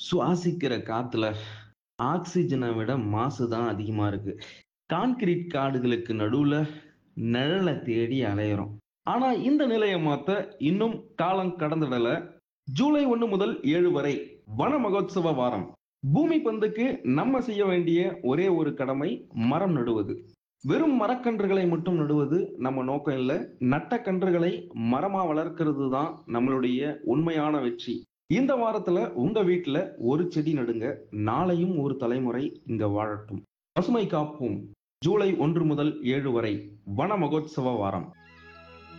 சுவாசிக்கிற காத்துல ஆக்சிஜனை விட மாசு தான் அதிகமா இருக்கு கான்கிரீட் காடுகளுக்கு நடுவுல நிழலை தேடி அலையிறோம் ஆனா இந்த நிலையை மாத்த இன்னும் காலம் கடந்துடல ஜூலை ஒண்ணு முதல் ஏழு வரை வன மகோத்சவ வாரம் பூமி பந்துக்கு நம்ம செய்ய வேண்டிய ஒரே ஒரு கடமை மரம் நடுவது வெறும் மரக்கன்றுகளை மட்டும் நடுவது நம்ம நோக்கம் இல்லை நட்ட கன்றுகளை மரமா வளர்க்கிறது தான் நம்மளுடைய உண்மையான வெற்றி இந்த வாரத்துல உங்க வீட்டுல ஒரு செடி நடுங்க நாளையும் ஒரு தலைமுறை இங்க வாழட்டும் பசுமை காப்போம் ஜூலை ஒன்று முதல் ஏழு வரை வன மகோத்சவ வாரம்